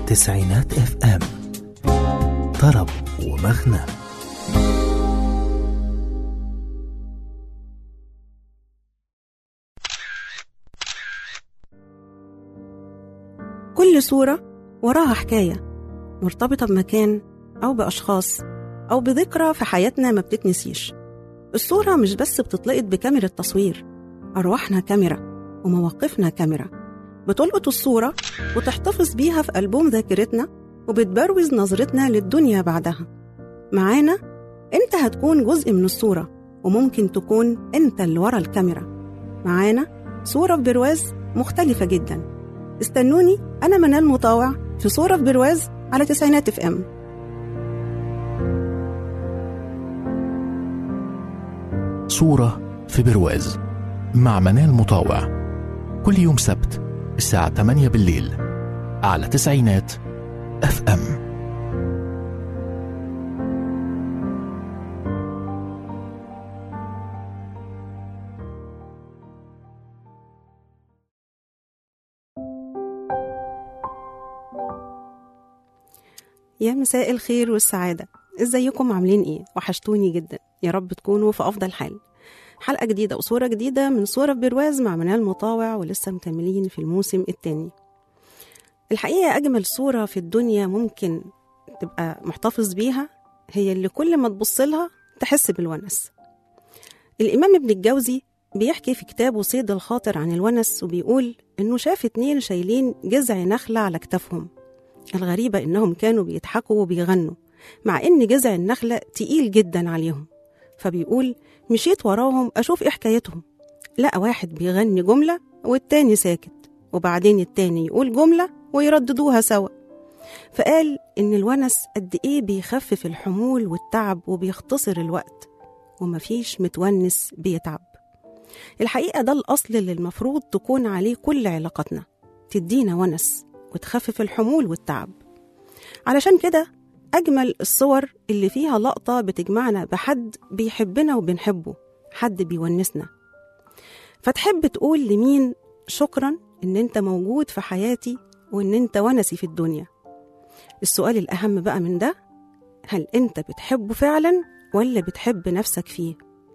تسعينات اف ام طرب ومغنى كل صورة وراها حكاية مرتبطة بمكان أو بأشخاص أو بذكرى في حياتنا ما بتتنسيش الصورة مش بس بتتلقط بكاميرا تصوير أرواحنا كاميرا ومواقفنا كاميرا بتلقط الصورة وتحتفظ بيها في ألبوم ذاكرتنا وبتبروز نظرتنا للدنيا بعدها معانا أنت هتكون جزء من الصورة وممكن تكون أنت اللي ورا الكاميرا معانا صورة في برواز مختلفة جدا استنوني أنا منال مطاوع في صورة في برواز على تسعينات اف ام صورة في برواز مع منال مطاوع كل يوم سبت الساعة 8 بالليل على تسعينات اف ام يا مساء الخير والسعادة ازيكم عاملين ايه وحشتوني جدا يا رب تكونوا في افضل حال حلقة جديدة وصورة جديدة من صورة في برواز مع منال مطاوع ولسه مكملين في الموسم الثاني الحقيقة أجمل صورة في الدنيا ممكن تبقى محتفظ بيها هي اللي كل ما تبص لها تحس بالونس الإمام ابن الجوزي بيحكي في كتابه صيد الخاطر عن الونس وبيقول إنه شاف اتنين شايلين جذع نخلة على كتافهم الغريبة إنهم كانوا بيضحكوا وبيغنوا مع إن جذع النخلة تقيل جدا عليهم فبيقول مشيت وراهم أشوف إيه حكايتهم لقى واحد بيغني جملة والتاني ساكت وبعدين التاني يقول جملة ويرددوها سوا فقال إن الونس قد إيه بيخفف الحمول والتعب وبيختصر الوقت ومفيش متونس بيتعب الحقيقة ده الأصل اللي المفروض تكون عليه كل علاقاتنا تدينا ونس وتخفف الحمول والتعب علشان كده أجمل الصور اللي فيها لقطة بتجمعنا بحد بيحبنا وبنحبه حد بيونسنا فتحب تقول لمين شكرا إن أنت موجود في حياتي وإن أنت ونسي في الدنيا السؤال الأهم بقى من ده هل أنت بتحبه فعلا ولا بتحب نفسك فيه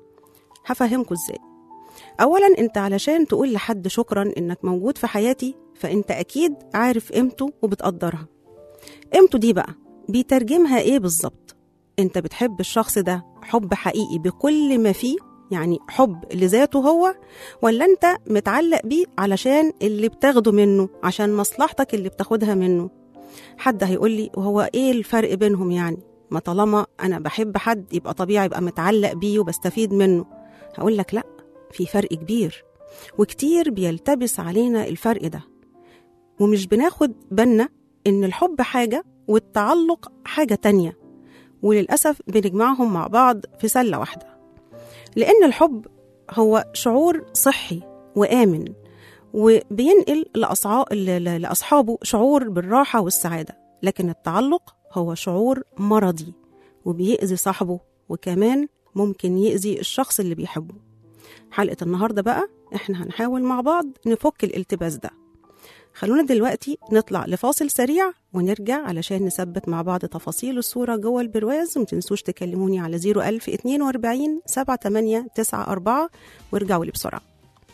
هفهمكوا إزاي أولا أنت علشان تقول لحد شكرا إنك موجود في حياتي فأنت أكيد عارف قيمته وبتقدرها قيمته دي بقى بيترجمها إيه بالظبط أنت بتحب الشخص ده حب حقيقي بكل ما فيه يعني حب لذاته هو ولا أنت متعلق بيه علشان اللي بتاخده منه عشان مصلحتك اللي بتاخدها منه حد هيقول لي وهو إيه الفرق بينهم يعني ما طالما أنا بحب حد يبقى طبيعي يبقى متعلق بيه وبستفيد منه هقول لك لأ في فرق كبير وكتير بيلتبس علينا الفرق ده ومش بناخد بالنا إن الحب حاجة والتعلق حاجة تانية وللأسف بنجمعهم مع بعض في سلة واحدة لأن الحب هو شعور صحي وآمن وبينقل لأصعا- ل- ل- لأصحابه شعور بالراحة والسعادة لكن التعلق هو شعور مرضي وبيأذي صاحبه وكمان ممكن يأذي الشخص اللي بيحبه حلقة النهاردة بقى احنا هنحاول مع بعض نفك الالتباس ده خلونا دلوقتي نطلع لفاصل سريع ونرجع علشان نثبت مع بعض تفاصيل الصورة جوه البرواز ومتنسوش تكلموني على 01042 7894 وارجعوا لي بسرعة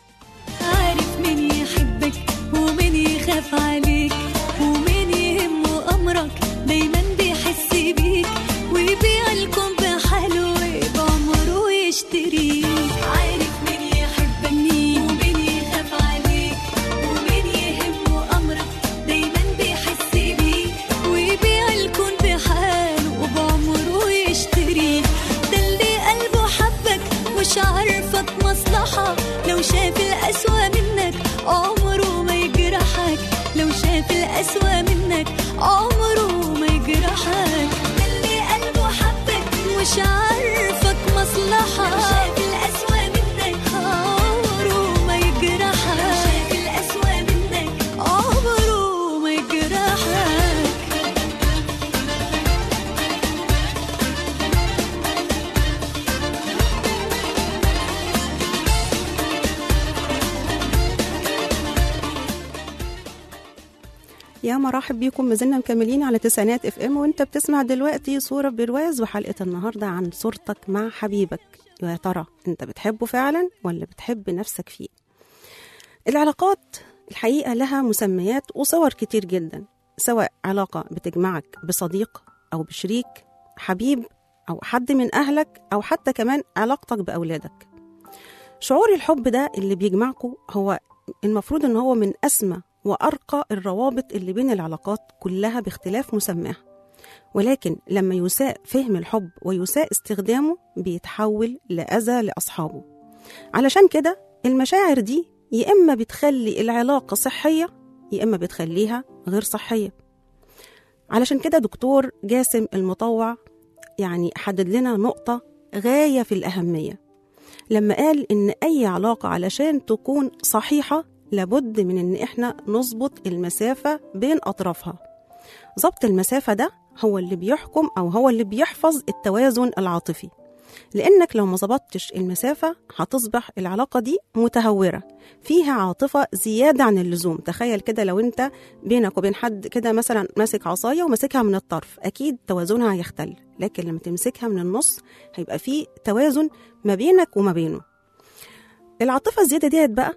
عارف مين يحبك ومين يخاف عليك ومين يهمه أمرك دايما بيحس بيك ويبيع لكم بحاله بعمره ويشتريك عارف مين يحبك مين ومين يخاف عليك ومين يهمه أمرك دايما بيحس بيك ويبيع لكم بحاله وبعمره ويشتريك ده اللي قلبه حبك مش عارفك مصلحة لو شاف الأسوأ منك عمره ما يجرحك لو شاف يا مرحب بيكم ما زلنا مكملين على تسعينات اف ام وانت بتسمع دلوقتي صورة برواز وحلقة النهاردة عن صورتك مع حبيبك يا ترى انت بتحبه فعلا ولا بتحب نفسك فيه العلاقات الحقيقة لها مسميات وصور كتير جدا سواء علاقة بتجمعك بصديق أو بشريك حبيب أو حد من أهلك أو حتى كمان علاقتك بأولادك شعور الحب ده اللي بيجمعكم هو المفروض ان هو من اسمى وارقى الروابط اللي بين العلاقات كلها باختلاف مسماها ولكن لما يساء فهم الحب ويساء استخدامه بيتحول لاذى لاصحابه علشان كده المشاعر دي يا اما بتخلي العلاقه صحيه يا اما بتخليها غير صحيه علشان كده دكتور جاسم المطوع يعني حدد لنا نقطه غايه في الاهميه لما قال إن أي علاقة علشان تكون صحيحة لابد من إن إحنا نظبط المسافة بين أطرافها ظبط المسافة ده هو اللي بيحكم أو هو اللي بيحفظ التوازن العاطفي لأنك لو ما ظبطتش المسافة هتصبح العلاقة دي متهورة فيها عاطفة زيادة عن اللزوم تخيل كده لو أنت بينك وبين حد كده مثلا ماسك عصاية وماسكها من الطرف أكيد توازنها هيختل لكن لما تمسكها من النص هيبقى في توازن ما بينك وما بينه العاطفة الزيادة ديت بقى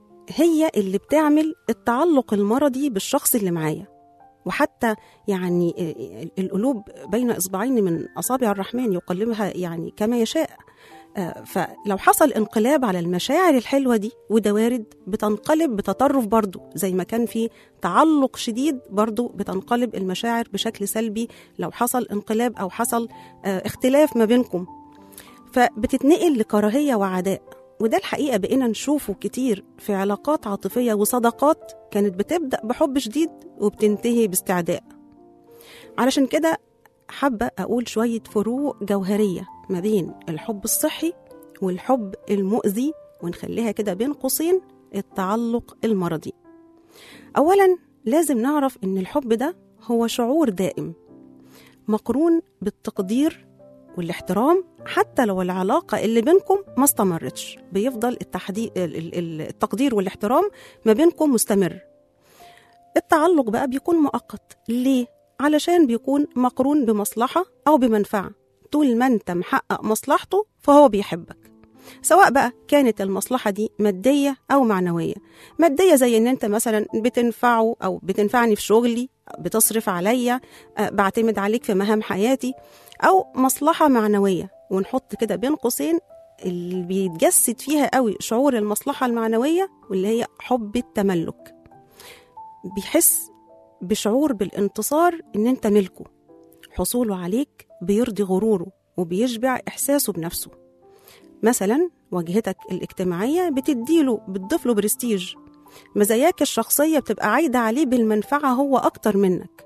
هي اللي بتعمل التعلق المرضي بالشخص اللي معايا وحتى يعني القلوب بين إصبعين من أصابع الرحمن يقلبها يعني كما يشاء آه، فلو حصل انقلاب على المشاعر الحلوة دي وده وارد بتنقلب بتطرف برضو زي ما كان في تعلق شديد برضو بتنقلب المشاعر بشكل سلبي لو حصل انقلاب أو حصل آه، اختلاف ما بينكم فبتتنقل لكراهية وعداء وده الحقيقة بقينا نشوفه كتير في علاقات عاطفية وصداقات كانت بتبدأ بحب شديد وبتنتهي باستعداء علشان كده حابة أقول شوية فروق جوهرية ما بين الحب الصحي والحب المؤذي ونخليها كده بين قوسين التعلق المرضي أولا لازم نعرف إن الحب ده هو شعور دائم مقرون بالتقدير والاحترام حتى لو العلاقة اللي بينكم ما استمرتش بيفضل التحدي... ال- ال- التقدير والاحترام ما بينكم مستمر التعلق بقى بيكون مؤقت ليه؟ علشان بيكون مقرون بمصلحة أو بمنفعة طول ما انت محقق مصلحته فهو بيحبك سواء بقى كانت المصلحة دي مادية أو معنوية مادية زي إن أنت مثلا بتنفعه أو بتنفعني في شغلي بتصرف عليا آه، بعتمد عليك في مهام حياتي أو مصلحة معنوية ونحط كده بين قوسين اللي بيتجسد فيها قوي شعور المصلحة المعنوية واللي هي حب التملك بيحس بشعور بالانتصار إن أنت ملكه حصوله عليك بيرضي غروره وبيشبع إحساسه بنفسه مثلا واجهتك الاجتماعية بتديله بتضيف له برستيج مزاياك الشخصية بتبقى عايدة عليه بالمنفعة هو أكتر منك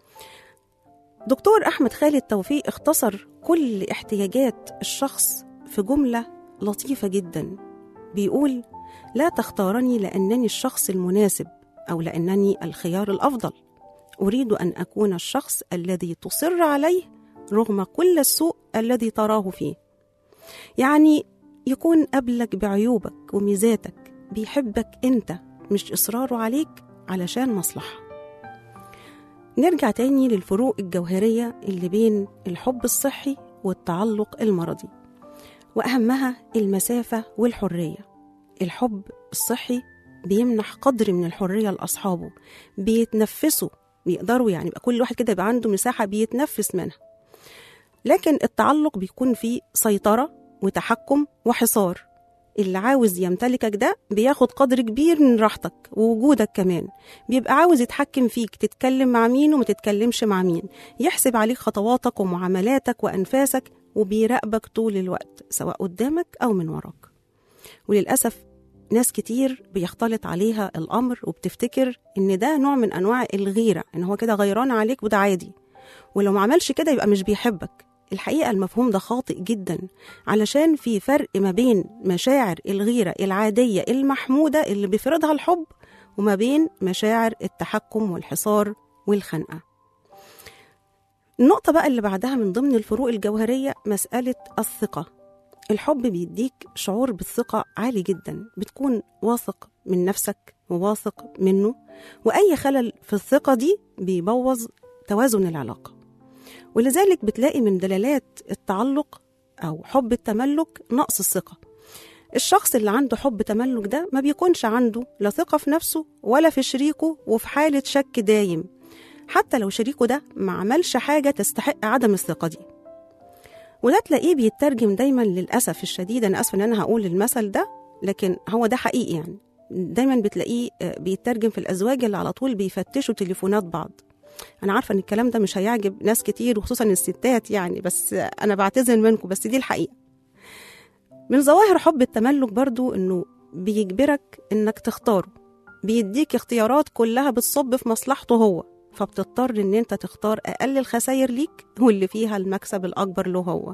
دكتور أحمد خالد توفيق اختصر كل احتياجات الشخص في جملة لطيفة جدا بيقول لا تختارني لأنني الشخص المناسب أو لأنني الخيار الأفضل أريد أن أكون الشخص الذي تصر عليه رغم كل السوء الذي تراه فيه يعني يكون قبلك بعيوبك وميزاتك بيحبك أنت مش إصراره عليك علشان مصلحة نرجع تاني للفروق الجوهرية اللي بين الحب الصحي والتعلق المرضي وأهمها المسافة والحرية الحب الصحي بيمنح قدر من الحرية لأصحابه بيتنفسوا بيقدروا يعني يبقى كل واحد كده يبقى عنده مساحة بيتنفس منها لكن التعلق بيكون فيه سيطرة وتحكم وحصار اللي عاوز يمتلكك ده بياخد قدر كبير من راحتك ووجودك كمان بيبقى عاوز يتحكم فيك تتكلم مع مين وما تتكلمش مع مين يحسب عليك خطواتك ومعاملاتك وأنفاسك وبيراقبك طول الوقت سواء قدامك أو من وراك وللأسف ناس كتير بيختلط عليها الأمر وبتفتكر إن ده نوع من أنواع الغيرة إن هو كده غيران عليك وده عادي ولو ما عملش كده يبقى مش بيحبك الحقيقة المفهوم ده خاطئ جدا علشان في فرق ما بين مشاعر الغيرة العادية المحمودة اللي بيفرضها الحب وما بين مشاعر التحكم والحصار والخنقة النقطة بقى اللي بعدها من ضمن الفروق الجوهرية مسألة الثقة الحب بيديك شعور بالثقة عالي جدا بتكون واثق من نفسك وواثق منه وأي خلل في الثقة دي بيبوظ توازن العلاقة ولذلك بتلاقي من دلالات التعلق أو حب التملك نقص الثقة الشخص اللي عنده حب تملك ده ما بيكونش عنده لا ثقة في نفسه ولا في شريكه وفي حالة شك دايم حتى لو شريكه ده ما عملش حاجة تستحق عدم الثقة دي وده تلاقيه بيترجم دايما للأسف الشديد أنا آسفة إن أنا هقول المثل ده لكن هو ده حقيقي يعني دايما بتلاقيه آه، بيترجم في الأزواج اللي على طول بيفتشوا تليفونات بعض أنا عارفة إن الكلام ده مش هيعجب ناس كتير وخصوصا الستات يعني بس آه، أنا بعتذر منكم بس دي الحقيقة من ظواهر حب التملك برضو إنه بيجبرك إنك تختاره بيديك اختيارات كلها بتصب في مصلحته هو فبتضطر إن أنت تختار أقل الخسائر ليك واللي فيها المكسب الأكبر له هو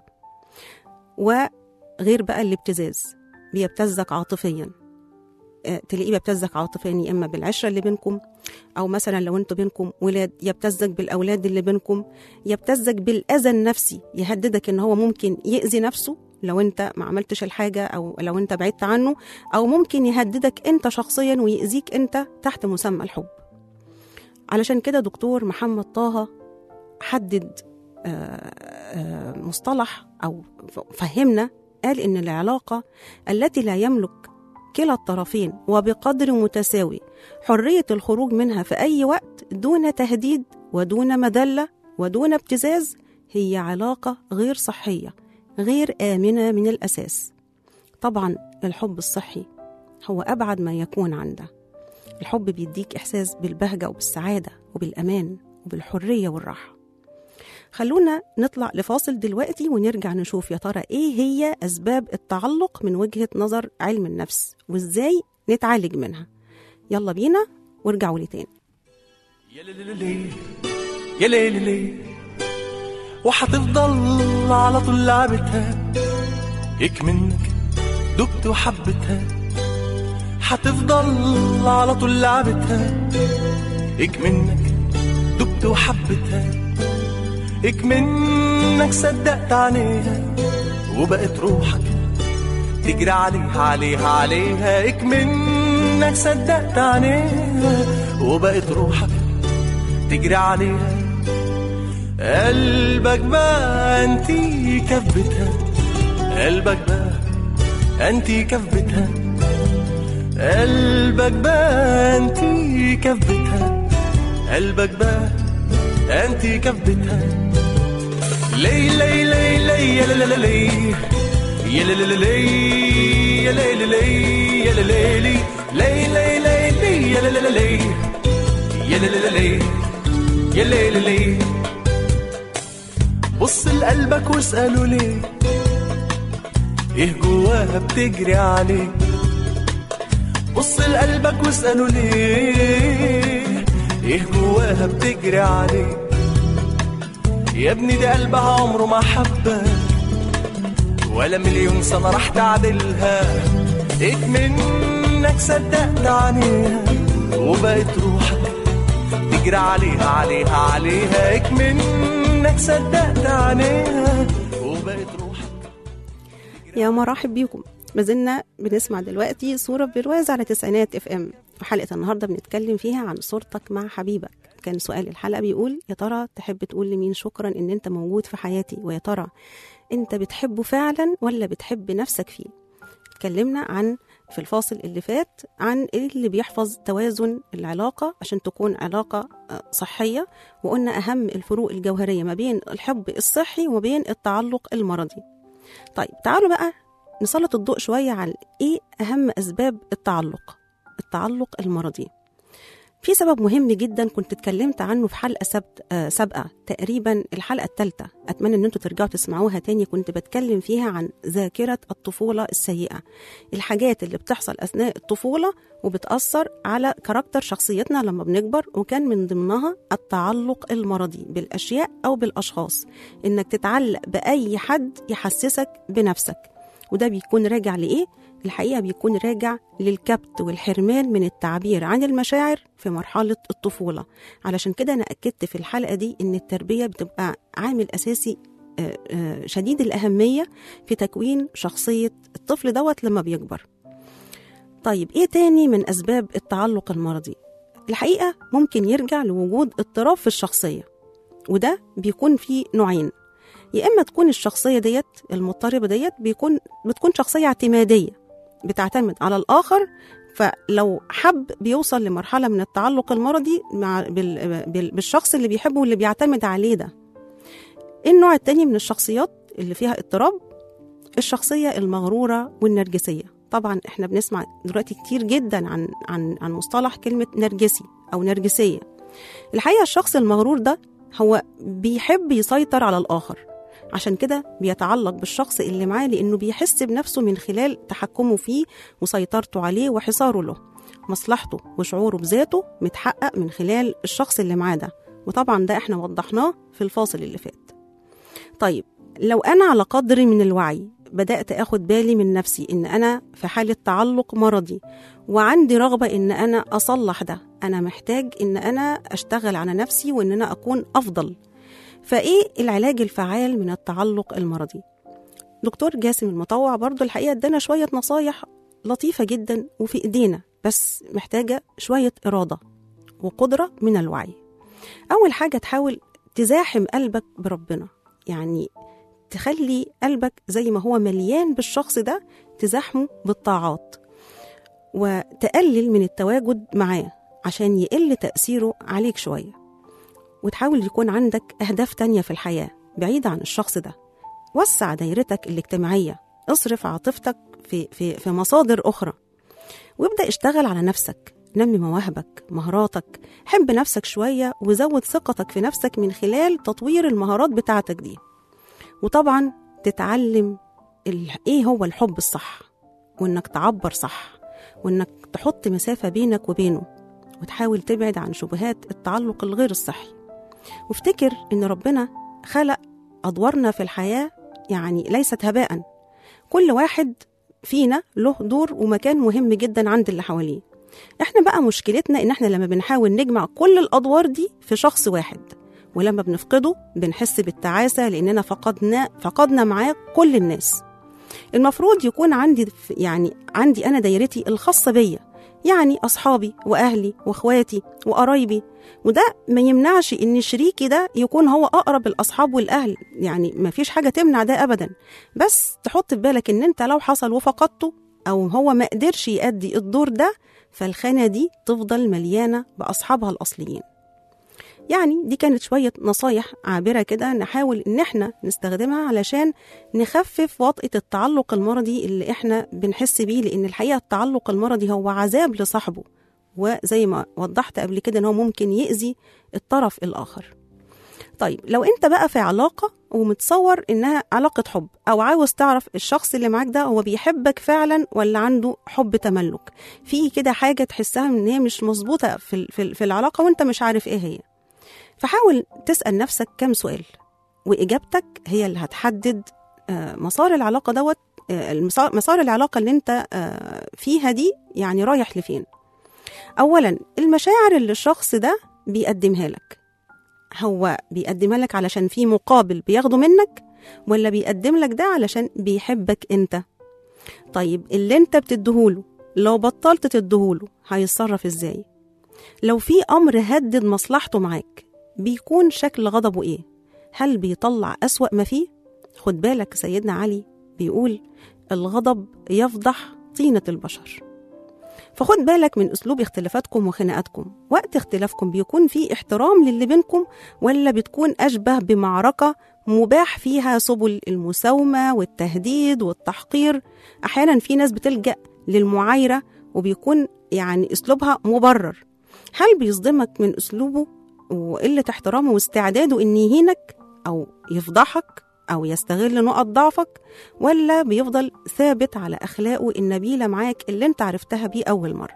وغير بقى الابتزاز بيبتزك عاطفيا آه، تلاقيه بيبتزك عاطفيا يا اما بالعشره اللي بينكم او مثلا لو انتوا بينكم ولاد يبتزك بالاولاد اللي بينكم يبتزك بالاذى النفسي يهددك ان هو ممكن ياذي نفسه لو انت ما عملتش الحاجه او لو انت بعدت عنه او ممكن يهددك انت شخصيا ويأذيك انت تحت مسمى الحب علشان كده دكتور محمد طه حدد آه، آه، مصطلح او ف- فهمنا قال ان العلاقه التي لا يملك كلا الطرفين وبقدر متساوي حريه الخروج منها في اي وقت دون تهديد ودون مذله ودون ابتزاز هي علاقه غير صحيه غير امنه من الاساس طبعا الحب الصحي هو ابعد ما يكون عن ده الحب بيديك احساس بالبهجه وبالسعاده وبالامان وبالحريه والراحه خلونا نطلع لفاصل دلوقتي ونرجع نشوف يا ترى ايه هي اسباب التعلق من وجهه نظر علم النفس وازاي نتعالج منها يلا بينا وارجعوا لي تاني يا ليلي يا ليلي وحتفضل على طول لعبتها هيك منك دقت وحبتها حتفضل على طول لعبتها هيك منك دقت وحبتها هيك منك صدقت عليها وبقت روحك تجري عليها عليها عليها هيك منك صدقت عليها وبقت روحك تجري عليها قلبك بقى انتي كبتها قلبك بقى انتي كبتها قلبك بقى انتي كبتها قلبك بقى انتي كبتها لي لي لي لي يا لا لا لي يا لا لا لي يا لي لي لي يا لا لي لي لي لي لي لي يا لا لا لي يا لا لا لي يا ليلي ليه بص لقلبك واسأله ليه ايه جواها بتجري عليه بص لقلبك واسأله ليه ايه جواها بتجري عليه يا ابني ده قلبها عمره ما حبك ولا مليون سنة راح تعدلها ايه منك صدقت عليها وبقت روحك تجري عليها عليها عليها هيك منك صدقت عليها وبقت روحك يا مرحب بيكم ما زلنا بنسمع دلوقتي صورة برواز على تسعينات اف ام وحلقة النهاردة بنتكلم فيها عن صورتك مع حبيبك كان سؤال الحلقة بيقول يا ترى تحب تقول لمين شكرا ان انت موجود في حياتي ويا ترى انت بتحبه فعلا ولا بتحب نفسك فيه اتكلمنا عن في الفاصل اللي فات عن إيه اللي بيحفظ توازن العلاقة عشان تكون علاقة آه، صحية وقلنا أهم الفروق الجوهرية ما بين الحب الصحي وما بين التعلق المرضي طيب تعالوا بقى نسلط الضوء شوية على إيه أهم أسباب التعلق التعلق المرضي في سبب مهم جدا كنت اتكلمت عنه في حلقة سبت آه سابقة تقريبا الحلقة الثالثة أتمنى إن انتوا ترجعوا تسمعوها تاني كنت بتكلم فيها عن ذاكرة الطفولة السيئة الحاجات اللي بتحصل أثناء الطفولة وبتأثر على كاركتر شخصيتنا لما بنكبر وكان من ضمنها التعلق المرضي بالأشياء أو بالأشخاص إنك تتعلق بأي حد يحسسك بنفسك وده بيكون راجع لإيه؟ الحقيقة بيكون راجع للكبت والحرمان من التعبير عن المشاعر في مرحلة الطفولة علشان كده أنا أكدت في الحلقة دي إن التربية بتبقى عامل أساسي آه، آه، شديد الأهمية في تكوين شخصية الطفل دوت لما بيكبر طيب ايه تاني من اسباب التعلق المرضي الحقيقه ممكن يرجع لوجود اضطراب في الشخصيه وده بيكون فيه نوعين يا اما تكون الشخصيه ديت المضطربه ديت بيكون بتكون شخصيه اعتماديه بتعتمد على الاخر فلو حب بيوصل لمرحله من التعلق المرضي مع بال بال بالشخص اللي بيحبه واللي بيعتمد عليه ده النوع التاني من الشخصيات اللي فيها اضطراب الشخصيه المغروره والنرجسيه طبعا احنا بنسمع دلوقتي كتير جدا عن عن عن مصطلح كلمه نرجسي او نرجسيه الحقيقه الشخص المغرور ده هو بيحب يسيطر على الاخر عشان كده بيتعلق بالشخص اللي معاه لانه بيحس بنفسه من خلال تحكمه فيه وسيطرته عليه وحصاره له مصلحته وشعوره بذاته متحقق من خلال الشخص اللي معاه ده وطبعا ده احنا وضحناه في الفاصل اللي فات طيب لو انا على قدر من الوعي بدات اخد بالي من نفسي ان انا في حاله تعلق مرضي وعندي رغبه ان انا اصلح ده انا محتاج ان انا اشتغل على نفسي وان انا اكون افضل فايه العلاج الفعال من التعلق المرضي دكتور جاسم المطوع برضو الحقيقه ادانا شويه نصايح لطيفه جدا وفي ايدينا بس محتاجه شويه اراده وقدره من الوعي اول حاجه تحاول تزاحم قلبك بربنا يعني تخلي قلبك زي ما هو مليان بالشخص ده تزاحمه بالطاعات وتقلل من التواجد معاه عشان يقل تأثيره عليك شوية وتحاول يكون عندك أهداف تانية في الحياة بعيدة عن الشخص ده وسع دايرتك الاجتماعية اصرف عاطفتك في, في, في مصادر أخرى وابدأ اشتغل على نفسك نمي مواهبك مهاراتك حب نفسك شوية وزود ثقتك في نفسك من خلال تطوير المهارات بتاعتك دي وطبعا تتعلم ال... ايه هو الحب الصح وانك تعبر صح وانك تحط مسافة بينك وبينه وتحاول تبعد عن شبهات التعلق الغير الصحي وافتكر ان ربنا خلق ادوارنا في الحياة يعني ليست هباء كل واحد فينا له دور ومكان مهم جدا عند اللي حواليه احنا بقى مشكلتنا ان احنا لما بنحاول نجمع كل الادوار دي في شخص واحد ولما بنفقده بنحس بالتعاسة لأننا فقدنا فقدنا معاه كل الناس المفروض يكون عندي يعني عندي أنا دايرتي الخاصة بيا يعني أصحابي وأهلي وأخواتي وقرايبي وده ما يمنعش إن شريكي ده يكون هو أقرب الأصحاب والأهل يعني ما فيش حاجة تمنع ده أبدا بس تحط في بالك إن أنت لو حصل وفقدته أو هو ما قدرش يأدي الدور ده فالخانة دي تفضل مليانة بأصحابها الأصليين يعني دي كانت شوية نصايح عابرة كده نحاول إن إحنا نستخدمها علشان نخفف وطئة التعلق المرضي اللي إحنا بنحس بيه لأن الحقيقة التعلق المرضي هو عذاب لصاحبه وزي ما وضحت قبل كده إن هو ممكن يأذي الطرف الآخر طيب لو أنت بقى في علاقة ومتصور إنها علاقة حب أو عاوز تعرف الشخص اللي معاك ده هو بيحبك فعلا ولا عنده حب تملك في كده حاجة تحسها إن هي مش مظبوطة في, في, في العلاقة وأنت مش عارف إيه هي فحاول تسأل نفسك كم سؤال وإجابتك هي اللي هتحدد مسار العلاقة دوت مسار العلاقة اللي انت فيها دي يعني رايح لفين أولا المشاعر اللي الشخص ده بيقدمها لك هو بيقدمها لك علشان في مقابل بياخده منك ولا بيقدم لك ده علشان بيحبك انت طيب اللي انت بتديهوله لو بطلت تديهوله هيتصرف ازاي لو في امر هدد مصلحته معاك بيكون شكل غضبه ايه هل بيطلع اسوا ما فيه خد بالك سيدنا علي بيقول الغضب يفضح طينه البشر فخد بالك من اسلوب اختلافاتكم وخناقاتكم وقت اختلافكم بيكون في احترام للي بينكم ولا بتكون اشبه بمعركه مباح فيها سبل المساومه والتهديد والتحقير احيانا في ناس بتلجا للمعايره وبيكون يعني اسلوبها مبرر هل بيصدمك من اسلوبه وقله احترامه واستعداده ان يهينك او يفضحك او يستغل نقط ضعفك ولا بيفضل ثابت على اخلاقه النبيله معاك اللي انت عرفتها بيه اول مره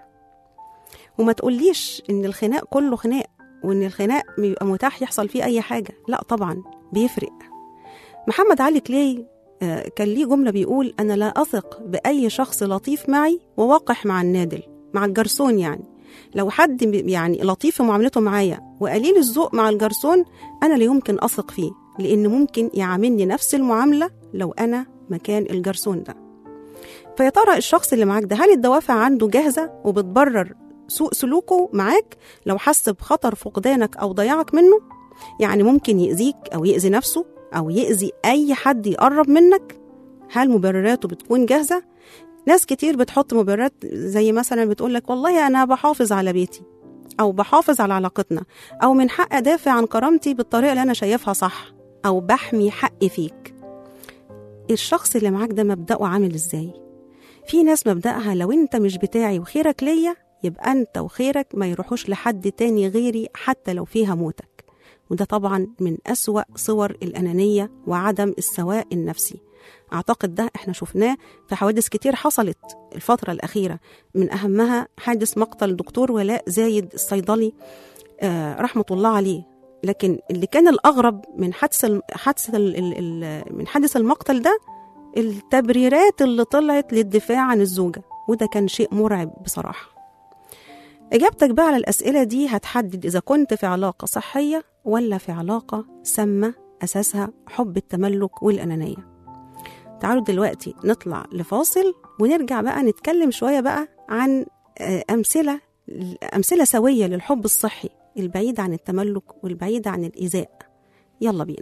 وما تقوليش ان الخناق كله خناق وان الخناق بيبقى متاح يحصل فيه اي حاجه لا طبعا بيفرق محمد علي كلاي كان ليه جمله بيقول انا لا اثق باي شخص لطيف معي ووقح مع النادل مع الجرسون يعني لو حد يعني لطيف في معاملته معايا وقليل الذوق مع الجرسون انا لا يمكن اثق فيه لان ممكن يعاملني نفس المعامله لو انا مكان الجرسون ده فيا ترى الشخص اللي معاك ده هل الدوافع عنده جاهزة وبتبرر سوء سلوكه معاك لو حس بخطر فقدانك أو ضياعك منه يعني ممكن يأذيك أو يأذي نفسه أو يأذي أي حد يقرب منك هل مبرراته بتكون جاهزة؟ ناس كتير بتحط مبررات زي مثلا بتقول لك والله أنا بحافظ على بيتي أو بحافظ على علاقتنا أو من حق أدافع عن كرامتي بالطريقة اللي أنا شايفها صح أو بحمي حقي فيك الشخص اللي معاك ده مبدأه عامل إزاي؟ في ناس مبدأها لو أنت مش بتاعي وخيرك ليا يبقى أنت وخيرك ما يروحوش لحد تاني غيري حتى لو فيها موتك وده طبعا من أسوأ صور الأنانية وعدم السواء النفسي أعتقد ده إحنا شفناه في حوادث كتير حصلت الفترة الأخيرة من أهمها حادث مقتل دكتور ولاء زايد الصيدلي آه رحمة الله عليه لكن اللي كان الأغرب من حادث الم- حادث ال- ال- ال- من حادث المقتل ده التبريرات اللي طلعت للدفاع عن الزوجة وده كان شيء مرعب بصراحة إجابتك بقى على الأسئلة دي هتحدد إذا كنت في علاقة صحية ولا في علاقة سامة أساسها حب التملك والأنانية تعالوا دلوقتي نطلع لفاصل ونرجع بقى نتكلم شوية بقى عن آه، أمثلة أمثلة سوية للحب الصحي البعيد عن التملك والبعيد عن الإيذاء يلا بينا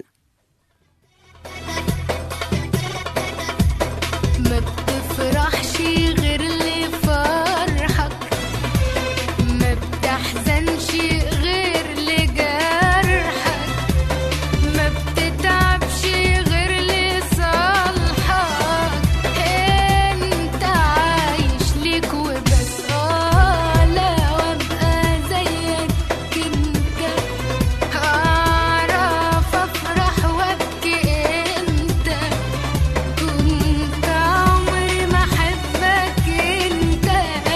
ما بتفرحش غير اللي فرحك ما بتحزنش غير اللي جرحك ما بتتعبش غير اللي صالحك انت عايش ليك وبس اه لو ابقى زيك انت اعرف افرح وابكي انت كنت عمري ما احبك انت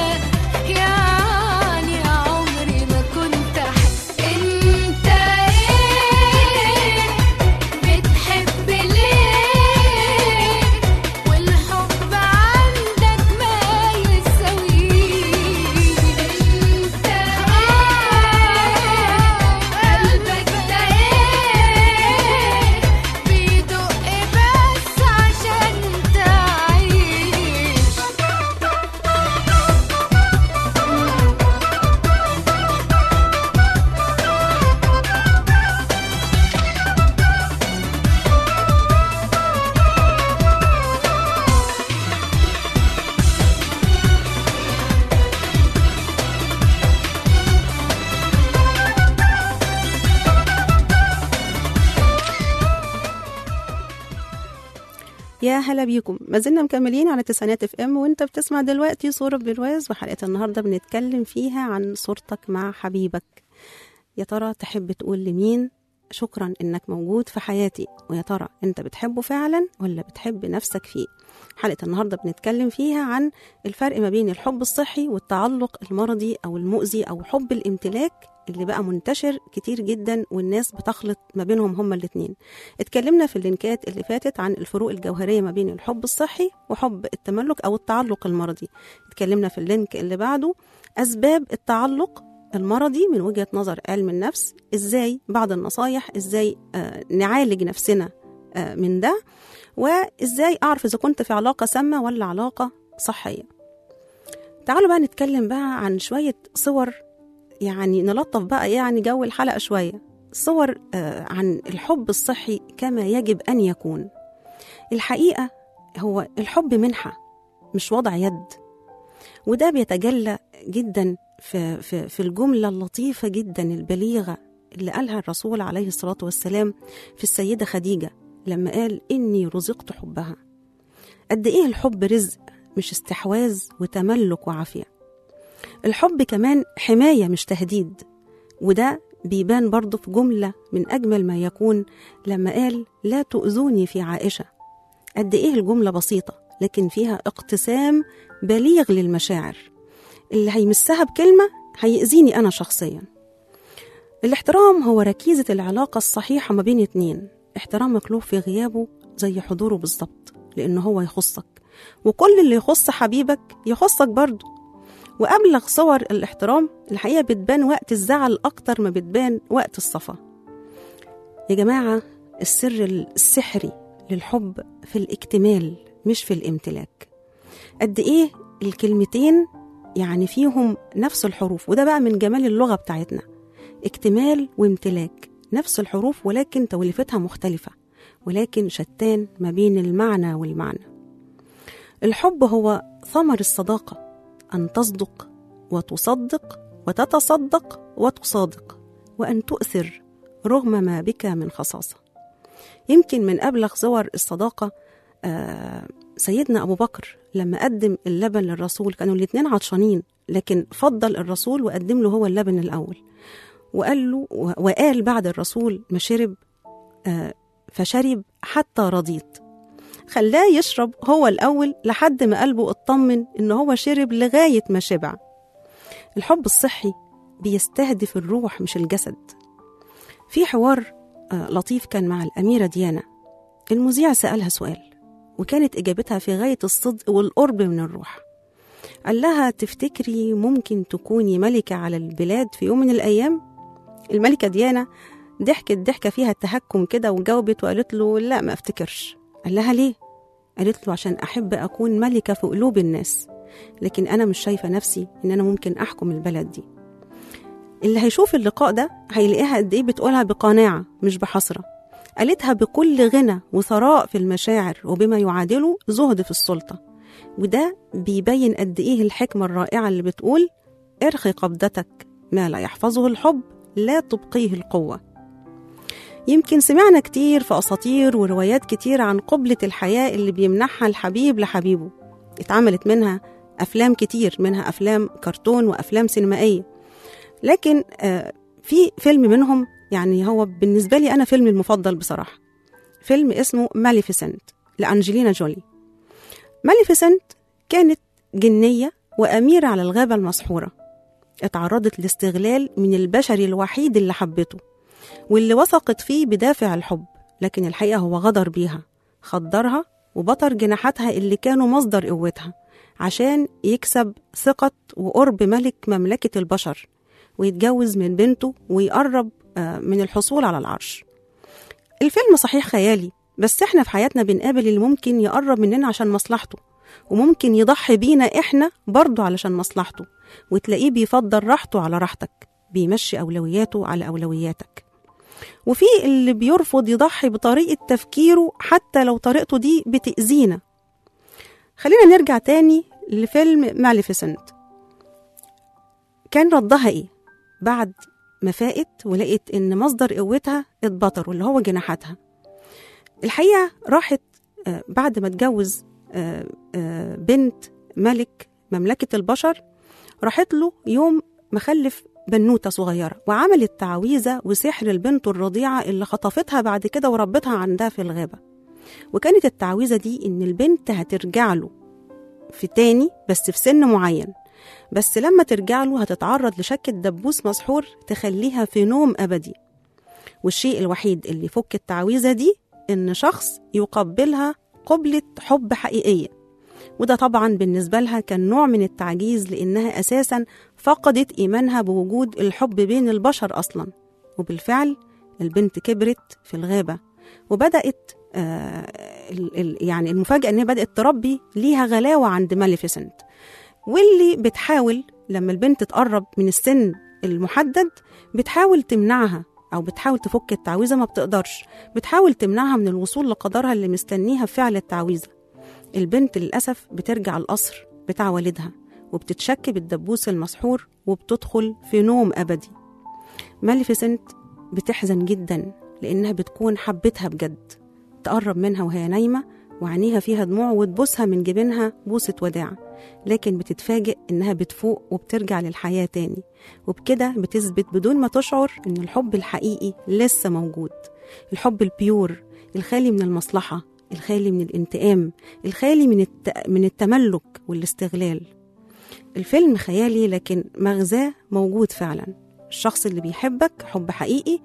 يعني عمري ما كنت احب انت ايه بتحب ليه والحب عندك ما يساويش انت ايه قلبك ده ايه بيدق بس عشان تعيش يا هلا بيكم ما زلنا مكملين على تسعينات اف ام وانت بتسمع دلوقتي صورة برواز وحلقة النهاردة بنتكلم فيها عن صورتك مع حبيبك يا ترى تحب تقول لمين شكرا انك موجود في حياتي ويا ترى انت بتحبه فعلا ولا بتحب نفسك فيه حلقة النهاردة بنتكلم فيها عن الفرق ما بين الحب الصحي والتعلق المرضي او المؤذي او حب الامتلاك اللي بقى منتشر كتير جدا والناس بتخلط ما بينهم هما الاتنين اتكلمنا في اللينكات اللي فاتت عن الفروق الجوهرية ما بين الحب الصحي وحب التملك أو التعلق المرضي اتكلمنا في اللينك اللي بعده أسباب التعلق المرضي من وجهة نظر علم النفس ازاي بعض النصايح ازاي آه نعالج نفسنا آه من ده وازاي اعرف اذا كنت في علاقة سامة ولا علاقة صحية تعالوا بقى نتكلم بقى عن شوية صور يعني نلطف بقى يعني جو الحلقة شوية صور آه، عن الحب الصحي كما يجب أن يكون الحقيقة هو الحب منحة مش وضع يد وده بيتجلى جدا في, في, في الجملة اللطيفة جدا البليغة اللي قالها الرسول عليه الصلاة والسلام في السيدة خديجة لما قال إني رزقت حبها قد إيه الحب رزق مش استحواذ وتملك وعافية الحب كمان حماية مش تهديد وده بيبان برضه في جملة من أجمل ما يكون لما قال لا تؤذوني في عائشة قد إيه الجملة بسيطة لكن فيها اقتسام بليغ للمشاعر اللي هيمسها بكلمة هيأذيني أنا شخصيا الاحترام هو ركيزة العلاقة الصحيحة ما بين اتنين احترام مطلوب في غيابه زي حضوره بالظبط لأنه هو يخصك وكل اللي يخص حبيبك يخصك برضه وأبلغ صور الاحترام الحقيقة بتبان وقت الزعل أكتر ما بتبان وقت الصفا يا جماعة السر السحري للحب في الاكتمال مش في الامتلاك قد إيه الكلمتين يعني فيهم نفس الحروف وده بقى من جمال اللغة بتاعتنا اكتمال وامتلاك نفس الحروف ولكن توليفتها مختلفة ولكن شتان ما بين المعنى والمعنى الحب هو ثمر الصداقة أن تصدق وتصدق وتتصدق وتصادق وأن تؤثر رغم ما بك من خصاصة يمكن من أبلغ صور الصداقة آه سيدنا أبو بكر لما قدم اللبن للرسول كانوا الاتنين عطشانين لكن فضل الرسول وقدم له هو اللبن الأول وقال له وقال بعد الرسول ما شرب آه فشرب حتى رضيت خلاه يشرب هو الأول لحد ما قلبه اطمن إن هو شرب لغاية ما شبع الحب الصحي بيستهدف الروح مش الجسد في حوار آه لطيف كان مع الأميرة ديانا المذيع سألها سؤال وكانت إجابتها في غاية الصدق والقرب من الروح قال لها تفتكري ممكن تكوني ملكة على البلاد في يوم من الأيام؟ الملكة ديانا ضحكت ضحكة فيها التهكم كده وجاوبت وقالت له لا ما افتكرش قال لها ليه؟ قالت له عشان أحب أكون ملكة في قلوب الناس لكن أنا مش شايفة نفسي إن أنا ممكن أحكم البلد دي اللي هيشوف اللقاء ده هيلاقيها قد إيه بتقولها بقناعة مش بحسرة قالتها بكل غنى وثراء في المشاعر وبما يعادله زهد في السلطة وده بيبين قد إيه الحكمة الرائعة اللي بتقول ارخي قبضتك ما لا يحفظه الحب لا تبقيه القوة يمكن سمعنا كتير في أساطير وروايات كتير عن قبلة الحياة اللي بيمنحها الحبيب لحبيبه اتعملت منها أفلام كتير منها أفلام كرتون وأفلام سينمائية لكن آه في فيلم منهم يعني هو بالنسبة لي أنا فيلمي المفضل بصراحة فيلم اسمه ماليفيسنت لأنجلينا جولي ماليفيسنت كانت جنية وأميرة على الغابة المسحورة اتعرضت لاستغلال من البشري الوحيد اللي حبته واللي وثقت فيه بدافع الحب لكن الحقيقة هو غدر بيها خدرها وبطر جناحاتها اللي كانوا مصدر قوتها عشان يكسب ثقة وقرب ملك مملكة البشر ويتجوز من بنته ويقرب من الحصول على العرش الفيلم صحيح خيالي بس احنا في حياتنا بنقابل اللي ممكن يقرب مننا عشان مصلحته وممكن يضحي بينا احنا برضه علشان مصلحته وتلاقيه بيفضل راحته على راحتك بيمشي أولوياته على أولوياتك وفي اللي بيرفض يضحي بطريقة تفكيره حتى لو طريقته دي بتأذينا خلينا نرجع تاني لفيلم ماليفيسنت كان ردها ايه بعد ما فاقت ولقيت ان مصدر قوتها اتبطر واللي هو جناحاتها الحقيقة راحت بعد ما اتجوز بنت ملك مملكة البشر راحت له يوم مخلف بنوتة صغيرة وعملت تعويذة وسحر البنت الرضيعة اللي خطفتها بعد كده وربتها عندها في الغابة وكانت التعويذة دي إن البنت هترجع له في تاني بس في سن معين بس لما ترجع له هتتعرض لشكة دبوس مسحور تخليها في نوم أبدي والشيء الوحيد اللي يفك التعويذة دي إن شخص يقبلها قبلة حب حقيقية وده طبعا بالنسبة لها كان نوع من التعجيز لأنها أساسا فقدت إيمانها بوجود الحب بين البشر أصلا وبالفعل البنت كبرت في الغابة وبدأت آه يعني المفاجأة إنها بدأت تربي ليها غلاوة عند ماليفيسنت واللي بتحاول لما البنت تقرب من السن المحدد بتحاول تمنعها أو بتحاول تفك التعويذة ما بتقدرش بتحاول تمنعها من الوصول لقدرها اللي مستنيها في فعل التعويذة البنت للأسف بترجع القصر بتاع والدها وبتتشك بالدبوس المسحور وبتدخل في نوم أبدي ماليفيسنت بتحزن جدا لأنها بتكون حبتها بجد تقرب منها وهي نايمة وعينيها فيها دموع وتبوسها من جبينها بوسة وداع لكن بتتفاجئ إنها بتفوق وبترجع للحياة تاني وبكده بتثبت بدون ما تشعر إن الحب الحقيقي لسه موجود الحب البيور الخالي من المصلحة الخالي من الانتقام الخالي من, الت... من التملك والاستغلال الفيلم خيالي لكن مغزاه موجود فعلا الشخص اللي بيحبك حب حقيقي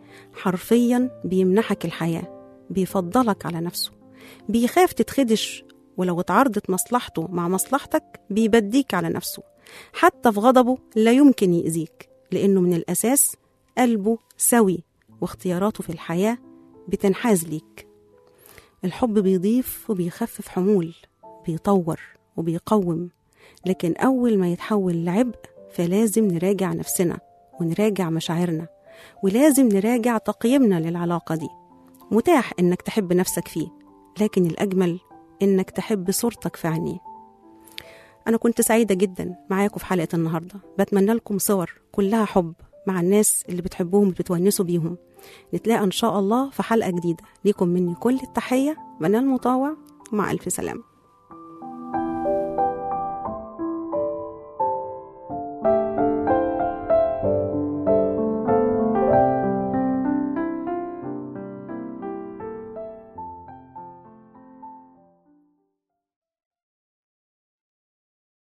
حرفيا بيمنحك الحياة بيفضلك على نفسه بيخاف تتخدش ولو اتعارضت مصلحته مع مصلحتك بيبديك على نفسه حتى في غضبه لا يمكن يأذيك لأنه من الأساس قلبه سوي واختياراته في الحياة بتنحاز ليك الحب بيضيف وبيخفف حمول بيطور وبيقوم لكن أول ما يتحول لعبء فلازم نراجع نفسنا ونراجع مشاعرنا ولازم نراجع تقييمنا للعلاقة دي متاح إنك تحب نفسك فيه لكن الأجمل إنك تحب صورتك في عينيه أنا كنت سعيدة جدا معاكم في حلقة النهاردة بتمنى لكم صور كلها حب مع الناس اللي بتحبوهم وبتونسوا بيهم نتلاقى إن شاء الله في حلقة جديدة ليكم مني كل التحية منال مطاوع مع ألف سلامة